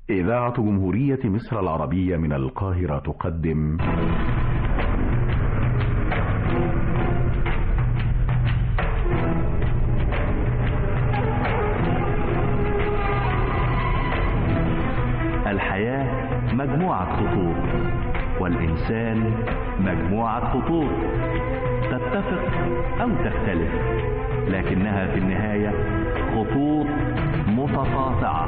إذاعة جمهورية مصر العربية من القاهرة تقدم الحياة مجموعة خطوط والإنسان مجموعة خطوط تتفق أو تختلف لكنها في النهاية خطوط متقاطعة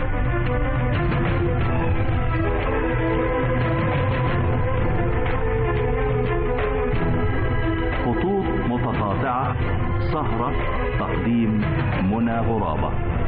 خطوط متقاطعة سهرة تقديم منى غرابة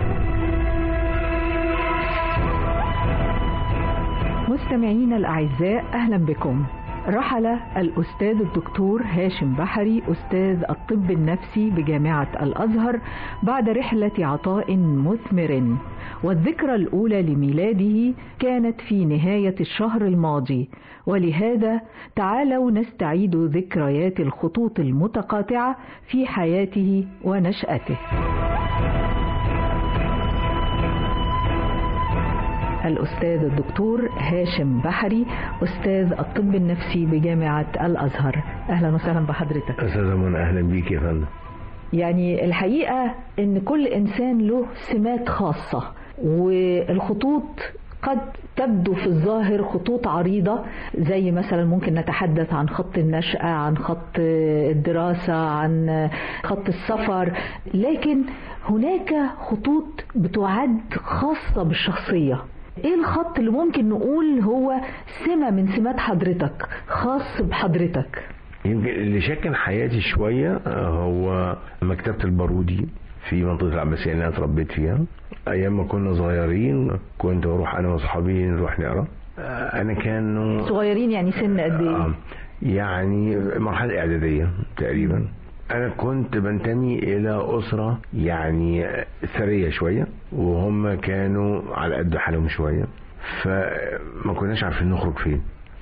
مستمعينا الأعزاء أهلا بكم رحل الأستاذ الدكتور هاشم بحري أستاذ الطب النفسي بجامعة الأزهر بعد رحلة عطاء مثمر والذكرى الأولى لميلاده كانت في نهاية الشهر الماضي ولهذا تعالوا نستعيد ذكريات الخطوط المتقاطعة في حياته ونشأته الأستاذ الدكتور هاشم بحري أستاذ الطب النفسي بجامعة الأزهر أهلا وسهلا بحضرتك أستاذ منى أهلا بيك يا فندم يعني الحقيقة أن كل إنسان له سمات خاصة والخطوط قد تبدو في الظاهر خطوط عريضة زي مثلا ممكن نتحدث عن خط النشأة عن خط الدراسة عن خط السفر لكن هناك خطوط بتعد خاصة بالشخصية ايه الخط اللي ممكن نقول هو سمة من سمات حضرتك خاص بحضرتك يمكن اللي شكل حياتي شوية هو مكتبة البارودي في منطقة العباسية اللي أنا اتربيت فيها أيام ما كنا صغيرين كنت بروح أنا وأصحابي نروح نقرا أنا كانوا صغيرين يعني سن قد إيه؟ آه يعني مرحلة إعدادية تقريبا أنا كنت بنتمي إلى أسرة يعني ثرية شوية وهم كانوا على قد حالهم شوية فما كناش عارفين نخرج فين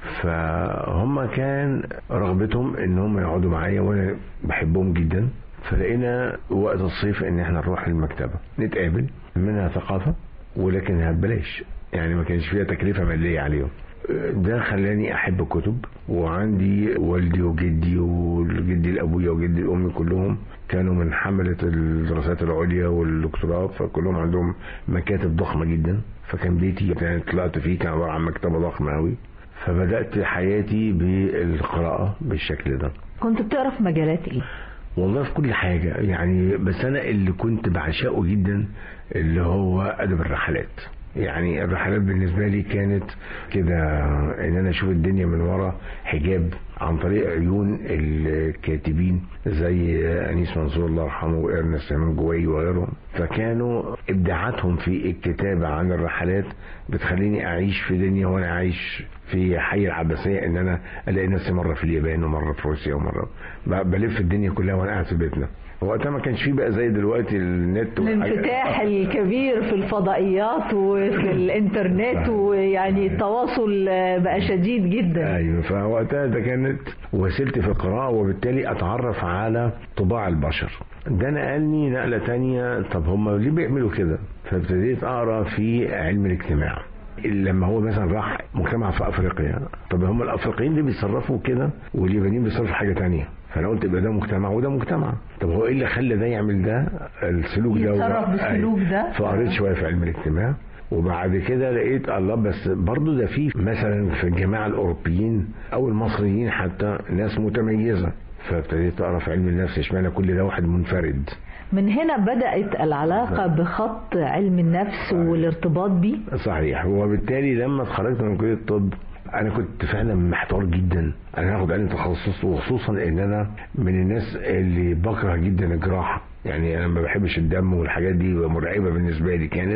فهم كان رغبتهم ان هم يقعدوا معايا وانا بحبهم جدا فلقينا وقت الصيف ان احنا نروح المكتبه نتقابل منها ثقافه ولكنها ببلاش يعني ما كانش فيها تكلفه ماليه عليهم ده خلاني احب الكتب وعندي والدي وجدي وجدي الابويا وجدي الامي كلهم كانوا من حمله الدراسات العليا والدكتوراه فكلهم عندهم مكاتب ضخمه جدا فكان بيتي يعني طلعت فيه كان عباره عن مكتبه ضخمه قوي فبدات حياتي بالقراءه بالشكل ده كنت بتقرا في مجالات ايه؟ والله في كل حاجة يعني بس أنا اللي كنت بعشقه جدا اللي هو أدب الرحلات يعني الرحلات بالنسبة لي كانت كده ان انا اشوف الدنيا من ورا حجاب عن طريق عيون الكاتبين زي انيس منصور الله يرحمه وارنست هيمنجواي وغيرهم فكانوا ابداعاتهم في الكتابة عن الرحلات بتخليني اعيش في دنيا وانا عايش في حي العباسية ان انا الاقي نفسي مرة في اليابان ومرة في روسيا ومرة بلف الدنيا كلها وانا قاعد في بيتنا وقتها ما كانش فيه بقى زي دلوقتي النت الانفتاح الكبير في الفضائيات وفي الانترنت ويعني التواصل بقى شديد جدا ايوه فوقتها ده كانت وسيلتي في القراءه وبالتالي اتعرف على طباع البشر ده نقلني نقله تانية طب هم ليه بيعملوا كده فابتديت اقرا في علم الاجتماع لما هو مثلا راح مجتمع في افريقيا طب هم الافريقيين ليه بيتصرفوا كده واليابانيين بيتصرفوا حاجه تانية فانا قلت يبقى ده مجتمع وده مجتمع طب هو ايه اللي خلى ده يعمل ده السلوك ده يتصرف بالسلوك ده فقريت شويه في علم الاجتماع وبعد كده لقيت الله بس برضه ده في مثلا في الجماعه الاوروبيين او المصريين حتى ناس متميزه فابتديت اقرا في علم النفس اشمعنى كل ده واحد منفرد من هنا بدأت العلاقة بخط علم النفس والارتباط بيه صحيح وبالتالي لما اتخرجت من كلية الطب انا كنت فعلا محتار جدا انا هاخد علم تخصص وخصوصا ان انا من الناس اللي بكره جدا الجراحه يعني انا ما بحبش الدم والحاجات دي مرعبه بالنسبه لي كانت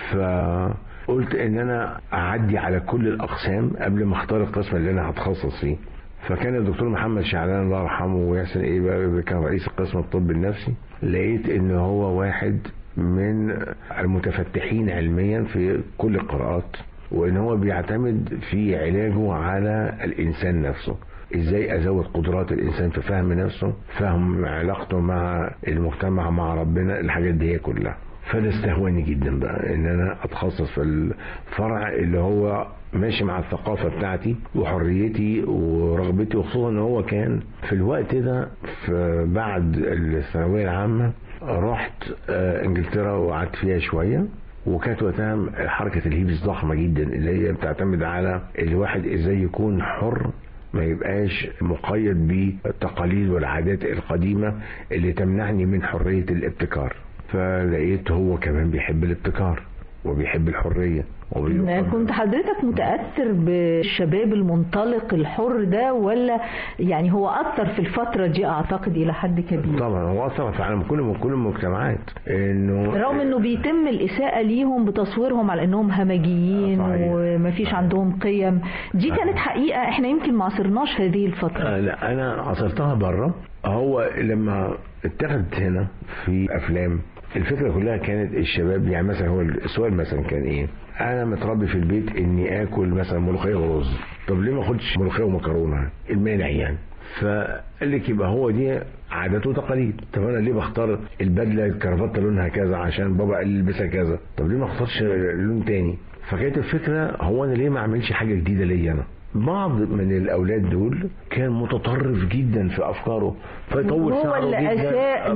فقلت ان انا اعدي على كل الاقسام قبل ما اختار القسم اللي انا هتخصص فيه فكان الدكتور محمد شعلان الله يرحمه ويحسن ايه بقى كان رئيس قسم الطب النفسي لقيت ان هو واحد من المتفتحين علميا في كل القراءات وان هو بيعتمد في علاجه على الانسان نفسه ازاي ازود قدرات الانسان في فهم نفسه فهم علاقته مع المجتمع مع ربنا الحاجات دي هي كلها فده استهواني جدا بقى ان انا اتخصص في الفرع اللي هو ماشي مع الثقافه بتاعتي وحريتي ورغبتي وخصوصا ان هو كان في الوقت ده في بعد الثانويه العامه رحت آه، انجلترا وقعدت فيها شويه وكانت وقتها حركه الهيبس ضخمه جدا اللي هي بتعتمد على الواحد ازاي يكون حر ما يبقاش مقيد بالتقاليد والعادات القديمه اللي تمنعني من حريه الابتكار فلقيت هو كمان بيحب الابتكار وبيحب الحريه وبيقدر- كنت حضرتك متأثر بالشباب المنطلق الحر ده ولا يعني هو أثر في الفترة دي أعتقد إلى حد كبير طبعا هو اثر في عالم كل كل المجتمعات انه رغم انه بيتم الاساءه ليهم بتصويرهم على انهم همجيين آه، صحيح. ومفيش عندهم قيم دي صحيح. كانت حقيقه احنا يمكن ما عصرناش هذه الفتره آه لا انا عصرتها بره هو لما اتخذت هنا في افلام الفكره كلها كانت الشباب يعني مثلا هو السؤال مثلا كان ايه انا متربي في البيت اني اكل مثلا ملوخيه ورز طب ليه ما اخدش ملوخيه ومكرونه المانع يعني فقال لك يبقى هو دي عادات وتقاليد طب انا ليه بختار البدله الكرافته لونها كذا عشان بابا قال لي البسها كذا طب ليه ما اختارش لون تاني فكانت الفكره هو انا ليه ما اعملش حاجه جديده ليا انا بعض من الاولاد دول كان متطرف جدا في افكاره فيطول هو شعره اللي جدا اساء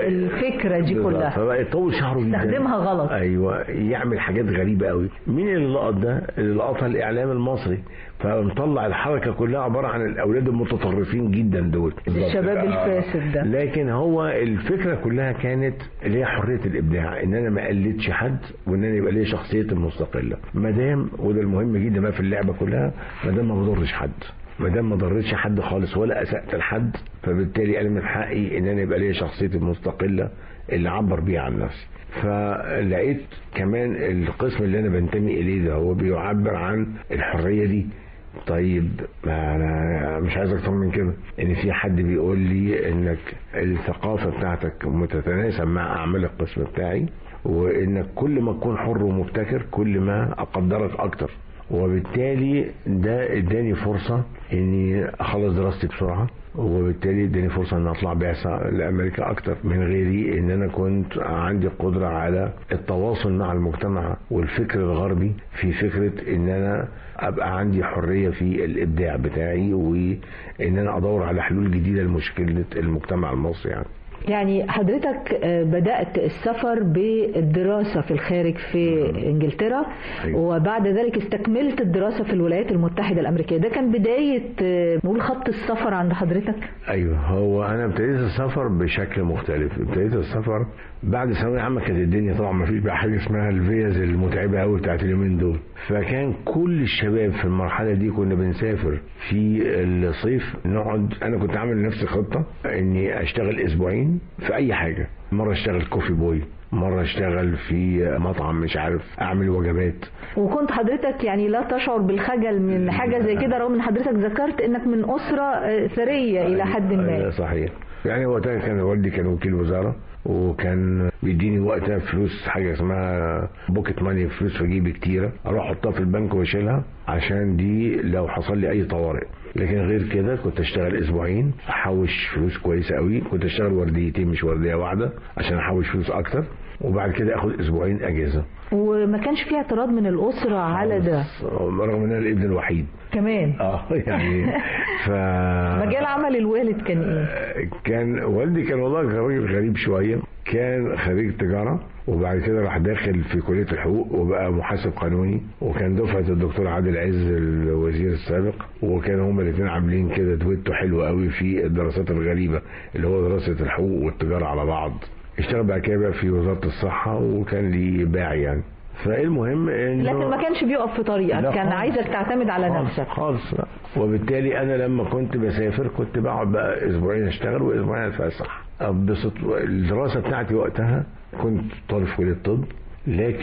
للفكره دي بالظبط. كلها فبقى يطول شعره جدا استخدمها غلط. ايوه يعمل حاجات غريبه قوي مين اللي لقط ده اللي لقطها الاعلام المصري فمطلع الحركه كلها عباره عن الاولاد المتطرفين جدا دول الشباب آه. الفاسد ده. لكن هو الفكره كلها كانت اللي هي حريه الابداع ان انا ما اقلدش حد وان انا يبقى ليا شخصيتي المستقله ما دام وده المهم جدا بقى في اللعبه كلها ما دام ما بضرش حد ما دام ما ضرتش حد خالص ولا اسات لحد فبالتالي انا من حقي ان انا يبقى ليا شخصيتي المستقله اللي اعبر بيها عن نفسي فلقيت كمان القسم اللي انا بنتمي اليه ده هو بيعبر عن الحريه دي طيب ما انا مش عايز اكتر من كده ان في حد بيقول لي انك الثقافه بتاعتك متتناسب مع اعمال القسم بتاعي وانك كل ما تكون حر ومبتكر كل ما اقدرك اكتر وبالتالي ده اداني فرصه اني اخلص دراستي بسرعه وبالتالي اداني فرصه ان اطلع بعثه لامريكا اكتر من غيري ان انا كنت عندي قدره على التواصل مع المجتمع والفكر الغربي في فكره ان انا ابقى عندي حريه في الابداع بتاعي وان انا ادور على حلول جديده لمشكله المجتمع المصري يعني يعني حضرتك آه، بدأت السفر بالدراسة في الخارج في إنجلترا أيوة. وبعد ذلك استكملت الدراسة في الولايات المتحدة الأمريكية ده كان بداية آه، نقول خط السفر عند حضرتك ايوه هو انا ابتديت السفر بشكل مختلف ابتديت السفر بعد ثانويه عامه كانت الدنيا طبعا ما فيش بقى حاجه اسمها الفيز المتعبه قوي بتاعت اليومين دول فكان كل الشباب في المرحله دي كنا بنسافر في الصيف نقعد انا كنت عامل لنفسي خطه اني اشتغل اسبوعين في اي حاجه مره اشتغل كوفي بوي مره اشتغل في مطعم مش عارف اعمل وجبات وكنت حضرتك يعني لا تشعر بالخجل من حاجة زي كده رغم ان حضرتك ذكرت انك من أسرة آه، ثرية إلى حد أيوة ما صحيح يعني وقتها كان والدي كان وكيل وزاره وكان بيديني وقتها فلوس حاجه اسمها بوكيت ماني فلوس في جيبي كتيره اروح احطها في البنك واشيلها عشان دي لو حصل لي اي طوارئ لكن غير كده كنت اشتغل اسبوعين احوش فلوس كويسه قوي كنت اشتغل ورديتين مش ورديه واحده عشان احوش فلوس اكتر وبعد كده اخد اسبوعين اجازه وما كانش في اعتراض من الأسرة على ده رغم ان انا الابن الوحيد كمان اه يعني ف مجال عمل الوالد كان ايه؟ كان والدي كان والله كان راجل غريب شويه كان خريج تجاره وبعد كده راح داخل في كليه الحقوق وبقى محاسب قانوني وكان دفعه الدكتور عادل عز الوزير السابق وكانوا هما الاثنين عاملين كده دويتو حلو قوي في الدراسات الغريبه اللي هو دراسه الحقوق والتجاره على بعض اشتغل بعد كده بقى في وزاره الصحه وكان ليه باع يعني فالمهم انه لكن ما كانش بيقف في طريقك لا كان خالص. عايزك تعتمد على خالص نفسك خالص لا. وبالتالي انا لما كنت بسافر كنت بقعد بقى اسبوعين اشتغل واسبوعين اتفسح انبسط الدراسه بتاعتي وقتها كنت طالب في كليه الطب لكن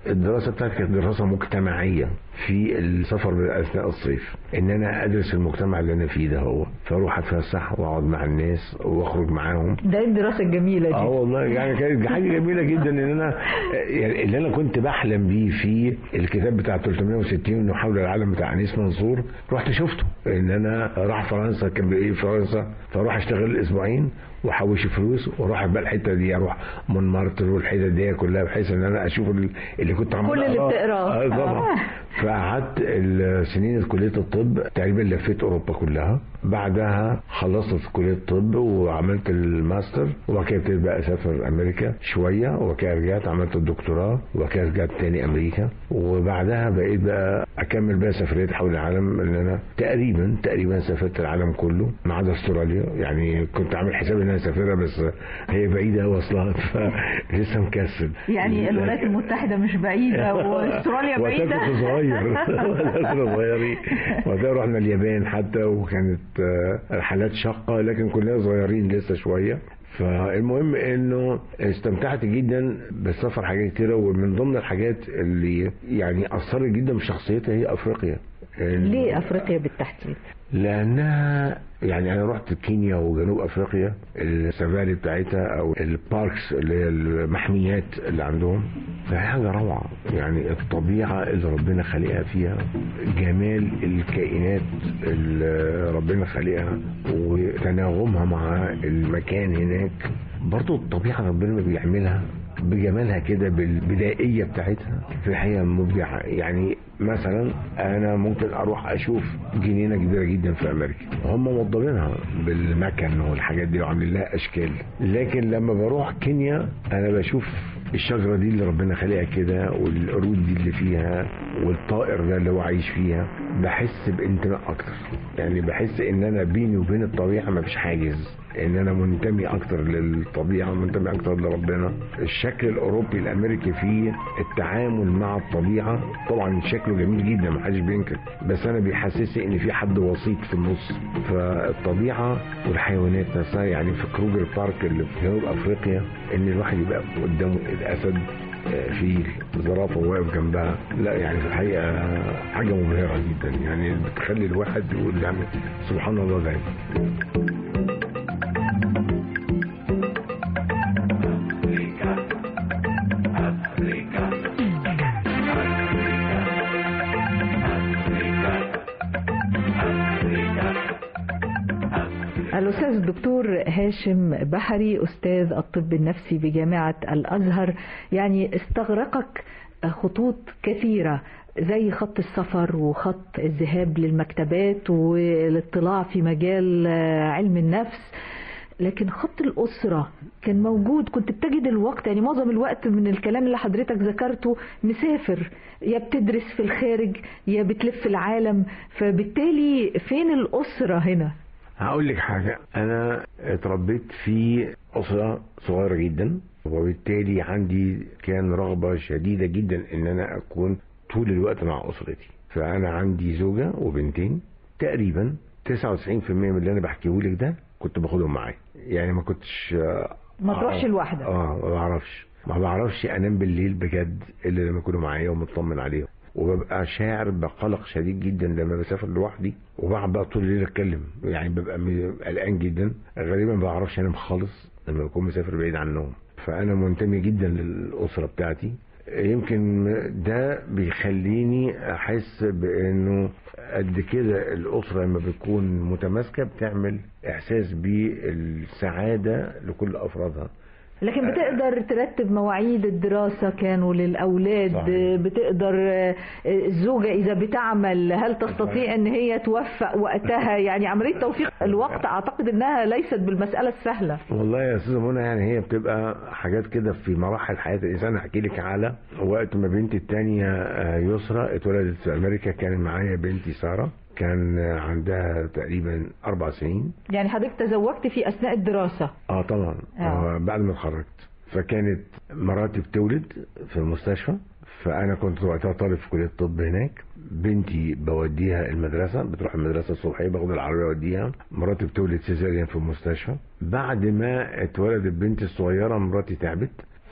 الدراسه بتاعتي كانت دراسه مجتمعيه في السفر اثناء الصيف ان انا ادرس المجتمع اللي انا فيه ده هو فاروح اتفسح واقعد مع الناس واخرج معاهم ده إيه الدراسه الجميله دي اه والله يعني كانت حاجه جميله جدا ان انا يعني اللي انا كنت بحلم بيه في الكتاب بتاع 360 انه حول العالم بتاع انيس منصور رحت شفته ان انا راح فرنسا كان بايه فرنسا فاروح اشتغل اسبوعين واحوش فلوس واروح بقى الحته دي اروح مونمارتر والحتت دي كلها بحيث ان انا اشوف اللي كنت عمال كل اللي أقراه. بتقراه. اه طبعا آه. فقعدت السنين في كليه الطب تقريبا لفيت اوروبا كلها بعدها خلصت في كليه الطب وعملت الماستر وبعد كده ابتديت بقى اسافر امريكا شويه وبعد كده رجعت عملت الدكتوراه وبعد كده رجعت تاني امريكا وبعدها بقيت بقى اكمل بقى سفريات حول العالم ان انا تقريبا تقريبا سافرت العالم كله ما عدا استراليا يعني كنت عامل حسابي ان انا اسافرها بس هي بعيده قوي اصلا فلسه مكسل يعني الولايات المتحده مش بعيده واستراليا بعيده وقتها كنت صغير وقتها كنا صغيرين وقتها رحنا اليابان حتى وكانت آه، رحلات شاقة لكن كلنا صغيرين لسه شوية فالمهم انه استمتعت جدا بالسفر حاجات كتيرة ومن ضمن الحاجات اللي يعني اثرت جدا في شخصيتي هي افريقيا ليه افريقيا بالتحديد لانها يعني انا رحت كينيا وجنوب افريقيا السفاري بتاعتها او الباركس اللي هي المحميات اللي عندهم فهي حاجه روعه يعني الطبيعه اللي ربنا خلقها فيها جمال الكائنات اللي ربنا خلقها وتناغمها مع المكان هناك برضو الطبيعه ربنا ما بيعملها بجمالها كده بالبدائيه بتاعتها في الحقيقه مبدعه يعني مثلا انا ممكن اروح اشوف جنينه كبيره جدا في امريكا هم موضبينها بالمكن والحاجات دي وعاملين لها اشكال لكن لما بروح كينيا انا بشوف الشجره دي اللي ربنا خلقها كده والقرود دي اللي فيها والطائر ده اللي هو عايش فيها بحس بانتماء اكتر يعني بحس ان انا بيني وبين الطبيعه مفيش حاجز ان انا منتمي اكتر للطبيعه منتمي اكتر لربنا الشكل الاوروبي الامريكي فيه التعامل مع الطبيعه طبعا شكله جميل جدا ما حدش بينكر بس انا بيحسسني ان في حد وسيط في النص فالطبيعه والحيوانات نفسها يعني في كروجر بارك اللي في جنوب افريقيا ان الواحد يبقى قدامه الاسد آه، فيل زرافه واقف جنبها لا يعني في الحقيقه حاجه مبهره جدا يعني بتخلي الواحد يقول يعني سبحان الله ده الأستاذ الدكتور هاشم بحري أستاذ الطب النفسي بجامعة الأزهر يعني استغرقك خطوط كثيرة زي خط السفر وخط الذهاب للمكتبات والاطلاع في مجال علم النفس لكن خط الأسرة كان موجود كنت بتجد الوقت يعني معظم الوقت من الكلام اللي حضرتك ذكرته مسافر يا بتدرس في الخارج يا بتلف العالم فبالتالي فين الأسرة هنا هقول لك حاجة أنا اتربيت في أسرة صغيرة جدا وبالتالي عندي كان رغبة شديدة جدا إن أنا أكون طول الوقت مع أسرتي فأنا عندي زوجة وبنتين تقريبا 99% من اللي أنا بحكيه لك ده كنت باخدهم معايا يعني ما كنتش آه، ما تروحش آه، لوحدك. اه ما بعرفش ما بعرفش انام بالليل بجد الا لما يكونوا معايا ومطمن عليهم وببقى شاعر بقلق شديد جدا لما بسافر لوحدي وبقعد بقى طول الليل اتكلم يعني ببقى م- قلقان جدا غالبا ما بعرفش انام خالص لما بكون مسافر بعيد عنهم فانا منتمي جدا للاسره بتاعتي يمكن ده بيخليني احس بانه قد كده الاسره لما بتكون متماسكه بتعمل احساس بالسعاده لكل افرادها لكن بتقدر ترتب مواعيد الدراسة كانوا للأولاد صحيح. بتقدر آه، الزوجة إذا بتعمل هل تستطيع أن هي توفق وقتها يعني عملية توفيق الوقت أعتقد أنها ليست بالمسألة السهلة والله يا استاذه منى يعني هي بتبقى حاجات كده في مراحل حياه الانسان احكي لك على وقت ما بنتي الثانيه يسرى اتولدت في امريكا كان معايا بنتي ساره كان عندها تقريبا اربع سنين يعني حضرتك تزوجت في أثناء الدراسة اه طبعا آه. آه. بعد ما اتخرجت فكانت مراتي بتولد في المستشفى فانا كنت وقتها طالب في كليه الطب هناك بنتي بوديها المدرسه بتروح المدرسه الصبحيه باخد العربيه اوديها مراتي بتولد سيزاريان في المستشفى بعد ما اتولدت بنتي الصغيره مراتي تعبت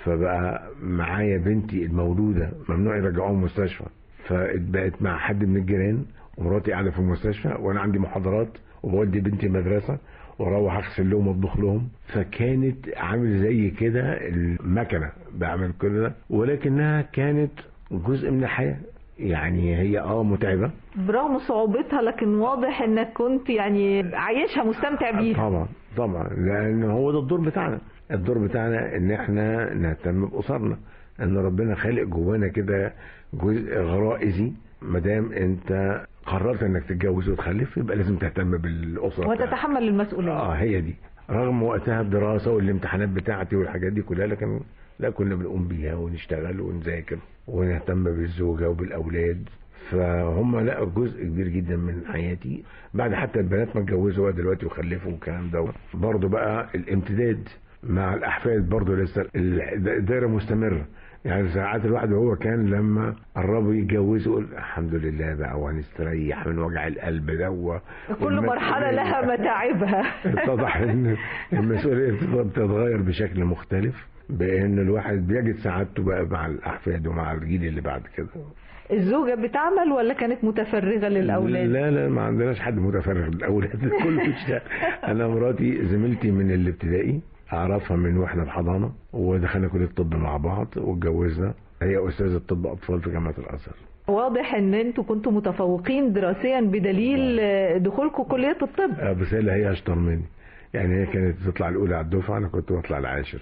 فبقى معايا بنتي المولوده ممنوع يرجعوها المستشفى فبقت مع حد من الجيران ومراتي قاعده في المستشفى وانا عندي محاضرات وبودي بنتي المدرسه واروح اغسل لهم واطبخ لهم فكانت عامل زي كده المكنه بعمل كل ده ولكنها كانت جزء من الحياه يعني هي اه متعبه برغم صعوبتها لكن واضح انك كنت يعني عايشها مستمتع بيها طبعا طبعا لان هو ده الدور بتاعنا الدور بتاعنا ان احنا نهتم باسرنا ان ربنا خالق جوانا كده جزء غرائزي ما دام انت قررت انك تتجوز وتخلف يبقى لازم تهتم بالاسره بتاعتك. وتتحمل المسؤوليه اه هي دي رغم وقتها الدراسه والامتحانات بتاعتي والحاجات دي كلها لكن لا كنا بنقوم بيها ونشتغل ونذاكر ونهتم بالزوجه وبالاولاد فهم لا جزء كبير جدا من حياتي بعد حتى البنات ما اتجوزوا بقى دلوقتي وخلفوا والكلام ده برضه بقى الامتداد مع الاحفاد برضه لسه الدايره مستمره يعني ساعات الواحد وهو كان لما قربوا يتجوزوا يقول الحمد لله بقى وهنستريح من وجع القلب ده كل مرحله لها متاعبها اتضح ان المسؤوليه بتتغير بشكل مختلف بان الواحد بيجد سعادته بقى مع الاحفاد ومع الجيل اللي بعد كده الزوجة بتعمل ولا كانت متفرغة للأولاد؟ لا لا ما عندناش حد متفرغ للأولاد كله بيشتغل أنا مراتي زميلتي من الابتدائي أعرفها من وإحنا في حضانة ودخلنا كلية الطب مع بعض واتجوزنا هي أستاذة طب أطفال في جامعة الأزهر واضح ان انتوا كنتوا متفوقين دراسيا بدليل دخولكم كلية الطب بس هي اللي هي أشطر مني يعني هي كانت تطلع الأولى على الدفعة أنا كنت بطلع العاشر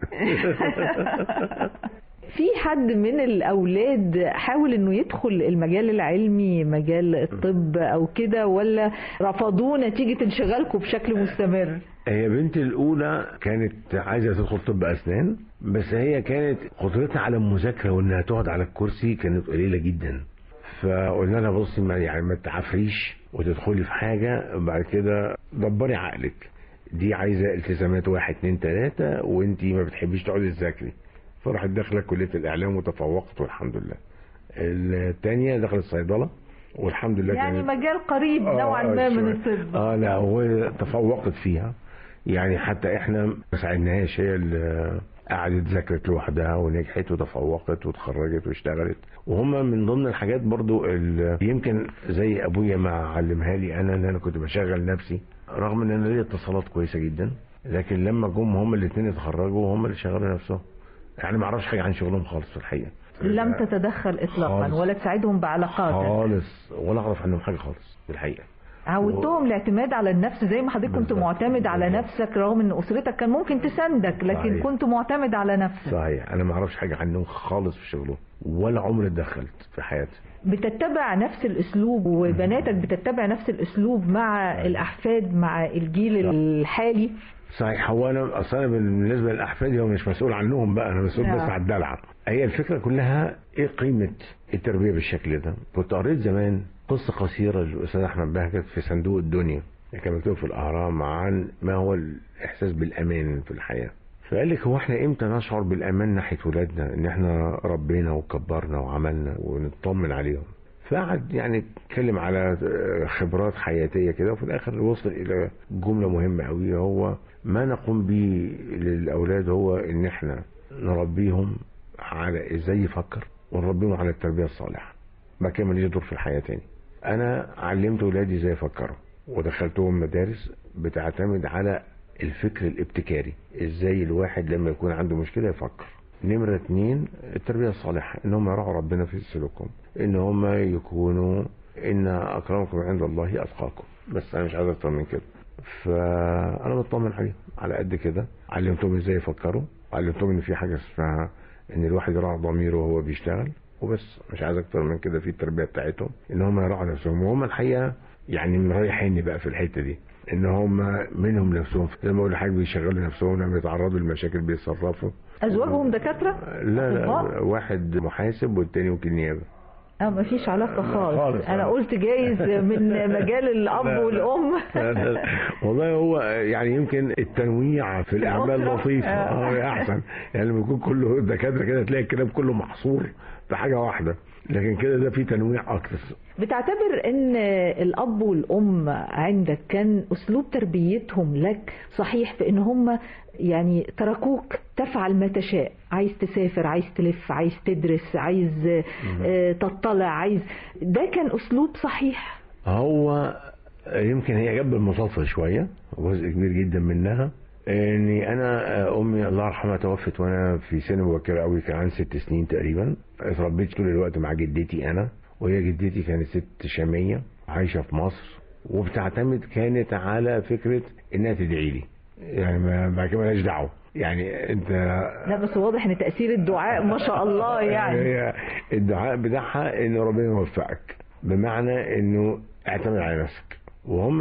في حد من الأولاد حاول إنه يدخل المجال العلمي مجال الطب أو كده ولا رفضوه نتيجة انشغالكم بشكل مستمر؟ هي بنتي الأولى كانت عايزة تدخل طب أسنان بس هي كانت قدرتها على المذاكرة وإنها تقعد على الكرسي كانت قليلة جدا فقلنا لها بصي ما يعني ما تعفريش وتدخلي في حاجة بعد كده دبري عقلك دي عايزة التزامات واحد اتنين تلاتة وانتي ما بتحبيش تقعدي تذاكري فراحت داخله كليه الاعلام وتفوقت والحمد لله الثانيه دخلت الصيدله والحمد لله يعني مجال قريب نوعا ما من الطب اه لا هو تفوقت فيها يعني حتى احنا ما ساعدناهاش هي اللي قعدت ذاكرت لوحدها ونجحت وتفوقت وتخرجت واشتغلت وهم من ضمن الحاجات برضو اللي يمكن زي ابويا ما علمها لي انا ان انا كنت بشغل نفسي رغم ان انا ليا اتصالات كويسه جدا لكن لما جم هم الاثنين اتخرجوا هم اللي شغلوا نفسهم يعني ما اعرفش حاجه عن شغلهم خالص في الحقيقه لم تتدخل اطلاقا خالص. ولا تساعدهم بعلاقاتك خالص ولا اعرف عنهم حاجه خالص في الحقيقه عودتهم الاعتماد على النفس زي ما حضرتك كنت بالظبط. معتمد على بالظبط. نفسك رغم ان اسرتك كان ممكن تساندك لكن صحيح. كنت معتمد على نفسك صحيح انا ما اعرفش حاجه عنهم خالص في شغلهم ولا عمري اتدخلت في حياتي بتتبع نفس الاسلوب وبناتك بتتبع نفس الاسلوب مع الاحفاد مع الجيل الحالي صحيح هو انا اصلا أنا بالنسبه للاحفاد هو مش مسؤول عنهم بقى انا مسؤول نعم. بس على الدلع هي الفكره كلها ايه قيمه التربيه بالشكل ده كنت قريت زمان قصه قصيره للاستاذ احمد بهجت في صندوق الدنيا كان مكتوب في الاهرام عن ما هو الاحساس بالامان في الحياه فقال لك هو احنا امتى نشعر بالامان ناحيه ولادنا ان احنا ربينا وكبرنا وعملنا ونطمن عليهم فقعد يعني اتكلم على خبرات حياتيه كده وفي الاخر وصل الى جمله مهمه قوي هو ما نقوم به للاولاد هو ان احنا نربيهم على ازاي يفكر ونربيهم على التربيه الصالحه ما كان ماليش دور في الحياه تاني انا علمت ولادي ازاي يفكروا ودخلتهم مدارس بتعتمد على الفكر الابتكاري ازاي الواحد لما يكون عنده مشكله يفكر نمرة اتنين التربية الصالحة ان هم يراعوا ربنا في سلوكهم ان هم يكونوا ان اكرمكم عند الله اتقاكم بس انا مش عايز اكتر من كده فانا بطمن عليهم على قد كده علمتهم ازاي يفكروا علمتهم ان في حاجة اسمها ان الواحد يراعي ضميره وهو بيشتغل وبس مش عايز اكتر من كده في التربية بتاعتهم ان هم يراعوا نفسهم وهم الحقيقة يعني مريحيني بقى في الحتة دي ان هم منهم نفسهم زي ما اقول حاجة بيشغلوا نفسهم لما يتعرضوا لمشاكل بيتصرفوا ازواجهم دكاتره لا لا أطباء؟ واحد محاسب والتاني وكيل نيابه اه ما فيش علاقه خالص, خالص. انا قلت جايز من مجال الاب لا، لا. والام لا، لا، لا. والله هو يعني يمكن التنويع في الاعمال الأسرة. لطيفه آه. اه احسن يعني لما يكون كله دكاتره كده تلاقي الكلام كله محصور في حاجه واحده لكن كده ده في تنويع اكتر بتعتبر ان الاب والام عندك كان اسلوب تربيتهم لك صحيح في ان هم يعني تركوك تفعل ما تشاء عايز تسافر عايز تلف عايز تدرس عايز آه، تطلع عايز ده كان اسلوب صحيح هو يمكن هي جنب المصادفة شوية جزء كبير جدا منها اني انا امي الله يرحمها توفت وانا في سن مبكره قوي كان عندي ست سنين تقريبا اتربيت طول الوقت مع جدتي انا وهي جدتي كانت ست شاميه عايشه في مصر وبتعتمد كانت على فكره انها تدعي لي يعني ما بعد كده مالهاش دعوه يعني انت لا بس واضح ان تاثير الدعاء ما شاء الله يعني هي الدعاء بتاعها ان ربنا يوفقك بمعنى انه اعتمد على نفسك وهم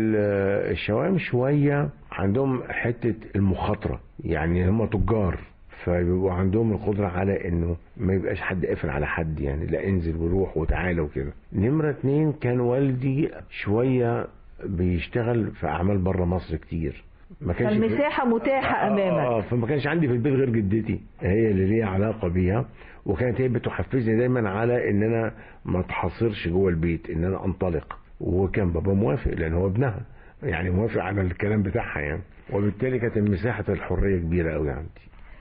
ال- الشوام شويه عندهم حته المخاطره يعني هم تجار فبيبقوا عندهم القدره على انه ما يبقاش حد قافل على حد يعني لا انزل وروح وتعالى وكده نمره اتنين كان والدي شويه بيشتغل في اعمال بره مصر كتير ما كانش في- فالمساحه متاحه اه امامك فما كانش عندي في البيت غير جدتي هي اللي ليها علاقه بيها وكانت هي بتحفزني دايما على ان انا ما اتحصرش جوه البيت ان انا انطلق وكان بابا موافق لان هو ابنها يعني موافق على الكلام بتاعها يعني وبالتالي كانت مساحه الحريه كبيره قوي عندي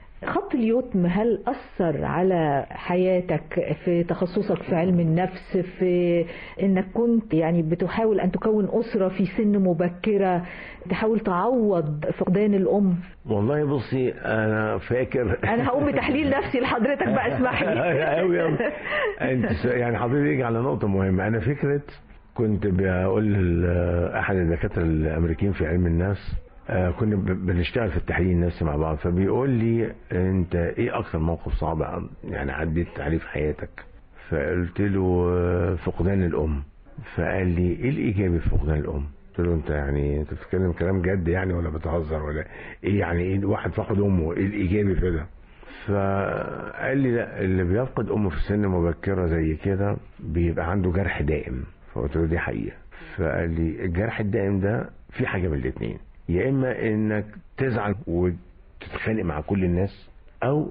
خط اليتم هل أثر على حياتك في تخصصك في علم النفس في إنك كنت يعني بتحاول أن تكون أسرة في سن مبكرة تحاول تعوض فقدان الأم والله بصي انا فاكر أنا هقوم بتحليل نفسي لحضرتك بقى اسمح لي أوي أوي. انت س- يعني حضرتك يجي على نقطه مهمه انا فكره كنت بقول لاحد الدكاتره الامريكيين في علم النفس آه، كنا ب- بنشتغل في التحليل النفسي مع بعض فبيقول لي انت ايه اكثر موقف صعب يعني عديت عليه في حياتك فقلت له آه، فقدان الام فقال لي ايه الايجابي في فقدان الام قلت له انت يعني انت بتتكلم كلام جد يعني ولا بتهزر ولا ايه يعني ايه واحد فقد امه ايه الايجابي في ده فقال لي لا اللي بيفقد امه في سن مبكره زي كده بيبقى عنده جرح دائم فقلت له دي حقيقه فقال لي الجرح الدائم ده في حاجه من الاثنين يا اما انك تزعل وتتخانق مع كل الناس او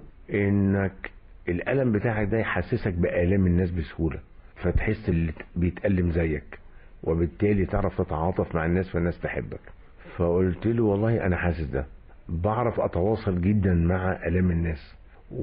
انك الالم بتاعك ده يحسسك بالام الناس بسهوله فتحس اللي بيتالم زيك وبالتالي تعرف تتعاطف مع الناس فالناس تحبك فقلت له والله انا حاسس ده بعرف اتواصل جدا مع الام الناس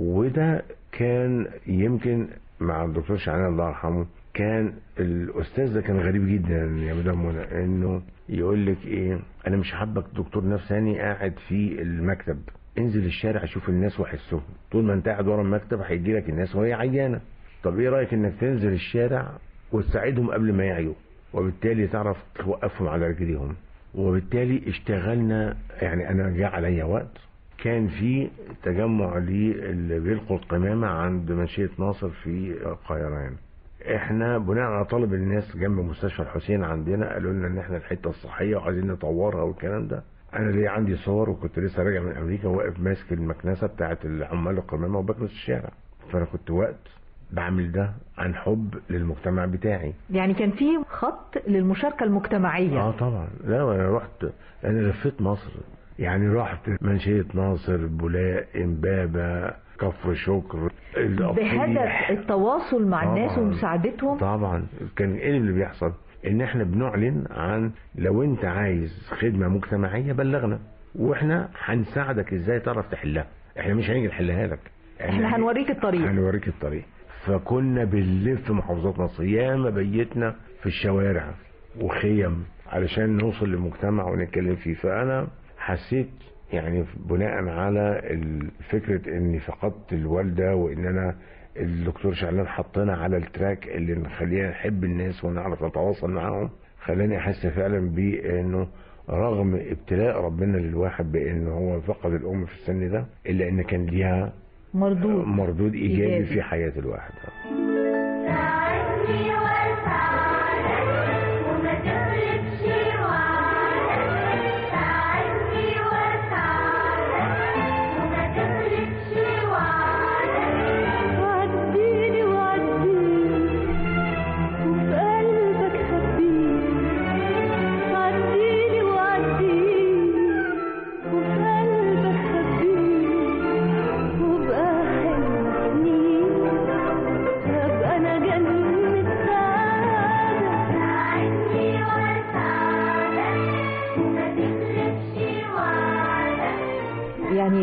وده كان يمكن مع الدكتور شعبان الله يرحمه كان الاستاذ ده كان غريب جدا يا مدام منى انه يقول لك ايه انا مش حابك دكتور نفساني قاعد في المكتب انزل الشارع شوف الناس وحسهم طول ما انت قاعد ورا المكتب هيجي لك الناس وهي عيانه طب ايه رايك انك تنزل الشارع وتساعدهم قبل ما يعيوا وبالتالي تعرف توقفهم على رجليهم وبالتالي اشتغلنا يعني انا جاء عليا وقت كان في تجمع للي بيلقوا القمامه عند منشيه ناصر في القاهره يعني احنا بناء على طلب الناس جنب مستشفى الحسين عندنا قالوا لنا ان احنا الحته الصحيه وعايزين نطورها والكلام ده انا ليه عندي صور وكنت لسه راجع من امريكا واقف ماسك المكنسه بتاعه عمال القمامه وبكنس الشارع فانا كنت وقت بعمل ده عن حب للمجتمع بتاعي يعني كان في خط للمشاركة المجتمعية اه طبعا لا انا رحت انا لفيت مصر يعني رحت منشية ناصر بولاق امبابة كفر شكر الأضحية. بهدف التواصل مع الناس طبعاً. ومساعدتهم طبعا كان ايه اللي بيحصل ان احنا بنعلن عن لو انت عايز خدمة مجتمعية بلغنا واحنا هنساعدك ازاي تعرف تحلها احنا مش هنيجي نحلها لك احنا هنوريك الطريق هنوريك الطريق فكنا بنلف محافظات مصر ياما بيتنا في الشوارع وخيم علشان نوصل للمجتمع ونتكلم فيه فانا حسيت يعني بناء على ال- فكره اني فقدت الوالده وان انا الدكتور شعلان حطنا على التراك اللي نخلينا نحب الناس ونعرف نتواصل معاهم خلاني احس فعلا بانه رغم ابتلاء ربنا للواحد بانه هو فقد الام في السن ده الا ان كان ليها مردود مردود ايجابي إيجابي. في حياه الواحد ساعدني واساعدك وما تغلبش وعدك ساعدني واساعدك وما تغلبش وعدك وعديني وعديني وفي قلبك خبيني عديني وعديني وفي قلبك خبيني وبقى حلم سنين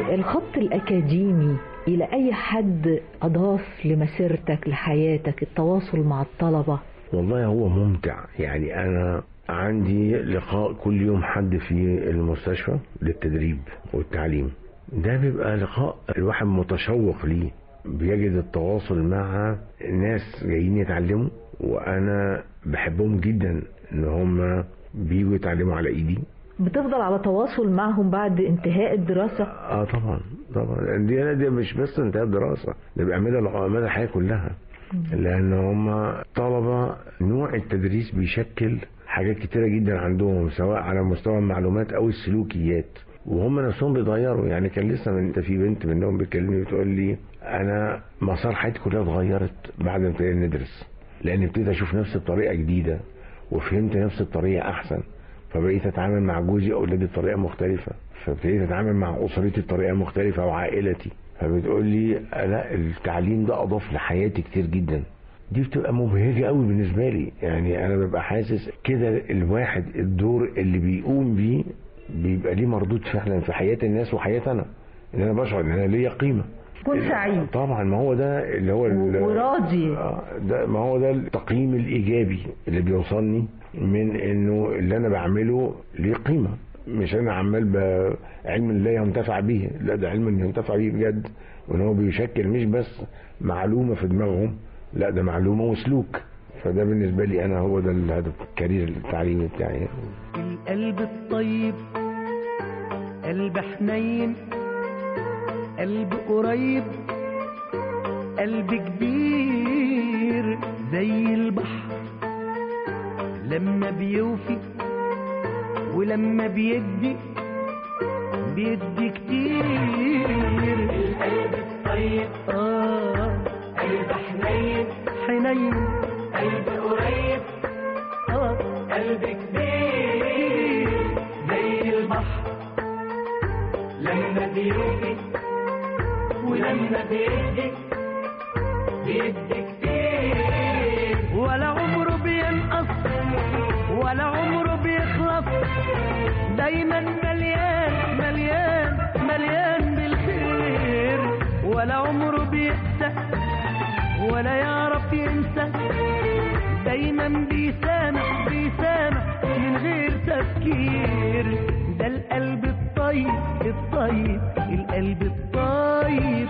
الخط الأكاديمي إلى أي حد أضاف لمسيرتك لحياتك التواصل مع الطلبة والله هو ممتع يعني انا عندي لقاء كل يوم حد في المستشفى للتدريب والتعليم ده بيبقى لقاء الواحد متشوق ليه بيجد التواصل مع ناس جايين يتعلموا وانا بحبهم جدا ان هم بيجوا يتعلموا على ايدي بتفضل على تواصل معهم بعد انتهاء الدراسة اه طبعا طبعا دي دي مش بس انتهى الدراسه ده بيبقى مدى مدى الحياه كلها لان هم طلبه نوع التدريس بيشكل حاجات كتيره جدا عندهم سواء على مستوى المعلومات او السلوكيات وهم نفسهم بيتغيروا يعني كان لسه من انت في بنت منهم بتكلمني بتقول لي انا مسار حياتي كلها اتغيرت بعد ما ابتدينا ندرس لان ابتديت اشوف نفسي بطريقه جديده وفهمت نفسي بطريقه احسن فبقيت اتعامل مع جوزي واولادي بطريقه مختلفه فابتديت اتعامل مع اسرتي بطريقه مختلفه وعائلتي فبتقول لي لا التعليم ده اضاف لحياتي كتير جدا دي بتبقى مبهجه قوي بالنسبه لي يعني انا ببقى حاسس كده الواحد الدور اللي بيقوم بيه بيبقى ليه مردود فعلا في حياه الناس وحياتي انا ان انا بشعر ان انا ليا قيمه كن سعيد طبعا ما هو ده اللي هو ال- وراضي آه، ده ما هو ده التقييم الايجابي اللي بيوصلني من انه اللي انا بعمله ليه قيمه مش انا عمال بعلم لا ينتفع به لا ده علم ينتفع به بجد وان هو بيشكل مش بس معلومه في دماغهم لا ده معلومه وسلوك فده بالنسبه لي انا هو ده الهدف الكارير التعليمي بتاعي القلب الطيب قلب حنين قلب قريب قلب كبير زي البحر لما بيوفي ولما بيدي بيدي كتير القلب الطيب اه قلب حنين حنين قلب قريب اه قلب كبير زي البحر لما بيوفي ولما بيدي بيدي كتير ولا عمره بينقص ولا عمره بيخلص دايما مليان مليان مليان بالخير ولا عمره بيقسى ولا يعرف ينسى دايما بيسامح بيسامح من غير تفكير ده القلب الطيب الطيب القلب الطيب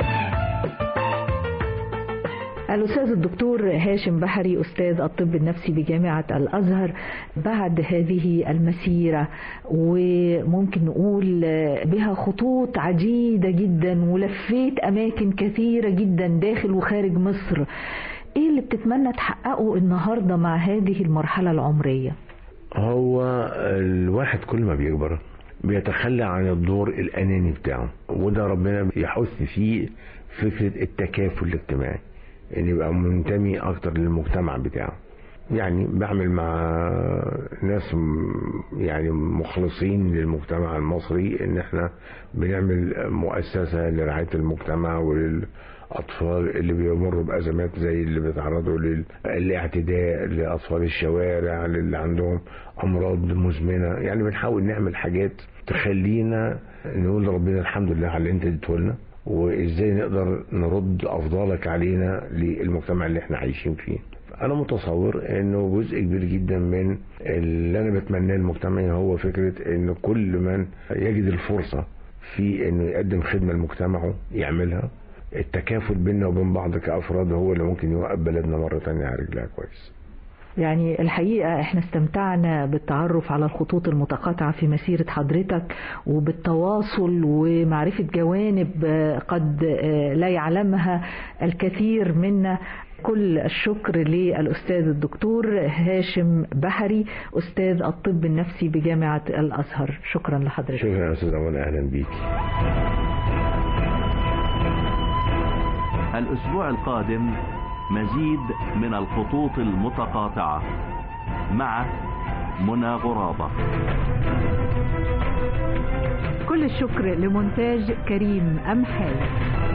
الأستاذ الدكتور هاشم بحري أستاذ الطب النفسي بجامعة الأزهر بعد هذه المسيرة وممكن نقول بها خطوط عديدة جدا ولفيت أماكن كثيرة جدا داخل وخارج مصر إيه اللي بتتمنى تحققه النهاردة مع هذه المرحلة العمرية؟ هو الواحد كل ما بيكبر بيتخلى عن الدور الأناني بتاعه وده ربنا بيحث فيه فكرة التكافل الاجتماعي ان يبقى منتمي اكتر للمجتمع بتاعه يعني بعمل مع ناس م- يعني مخلصين للمجتمع المصري ان احنا بنعمل مؤسسة لرعاية المجتمع وللأطفال اللي بيمروا بأزمات زي اللي بيتعرضوا للاعتداء لأطفال الشوارع للي عندهم أمراض مزمنة يعني بنحاول نعمل حاجات تخلينا نقول لربنا الحمد لله على اللي انت اديته لنا وازاي نقدر نرد افضالك علينا للمجتمع اللي احنا عايشين فيه انا متصور انه جزء كبير جدا من اللي انا بتمناه المجتمع هو فكره ان كل من يجد الفرصه في انه يقدم خدمه لمجتمعه يعملها التكافل بيننا وبين بعض كافراد هو اللي ممكن يوقف بلدنا مره تانية على رجلها كويس يعني الحقيقة احنا استمتعنا بالتعرف على الخطوط المتقاطعة في مسيرة حضرتك وبالتواصل ومعرفة جوانب آه، قد آه، لا يعلمها الكثير منا كل الشكر للأستاذ الدكتور هاشم بحري أستاذ الطب النفسي بجامعة الأزهر شكرا لحضرتك شكرا يا استاذ أمان اهلا بيكي الأسبوع القادم مزيد من الخطوط المتقاطعة مع منى غرابة كل الشكر لمونتاج كريم أمحاي